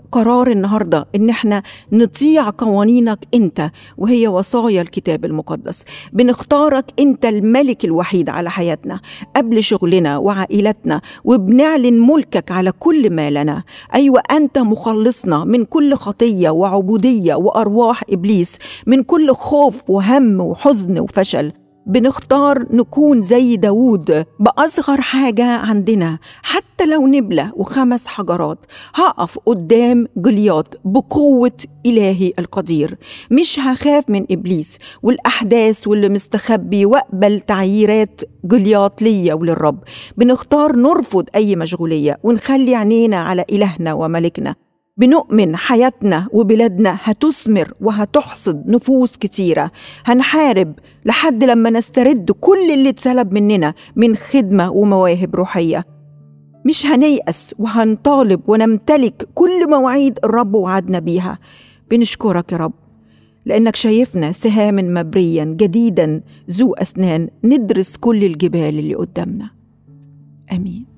قرار النهارده ان احنا نطيع قوانينك انت وهي وصايا الكتاب المقدس بنختارك انت الملك الوحيد على حياتنا قبل شغلنا وعائلتنا وبنعلن ملكك على كل ما لنا ايوه انت مخلصنا من كل خطيه وعبوديه وارواح ابليس من كل خوف وهم وحزن وفشل بنختار نكون زي داوود بأصغر حاجة عندنا حتى لو نبلة وخمس حجرات هقف قدام جلياط بقوة إلهي القدير مش هخاف من إبليس والأحداث واللي مستخبي وأقبل تعييرات جلياط ليا وللرب بنختار نرفض أي مشغولية ونخلي عينينا على إلهنا وملكنا بنؤمن حياتنا وبلادنا هتثمر وهتحصد نفوس كتيرة هنحارب لحد لما نسترد كل اللي اتسلب مننا من خدمة ومواهب روحية مش هنيأس وهنطالب ونمتلك كل مواعيد الرب وعدنا بيها بنشكرك يا رب لأنك شايفنا سهاما مبريا جديدا ذو أسنان ندرس كل الجبال اللي قدامنا آمين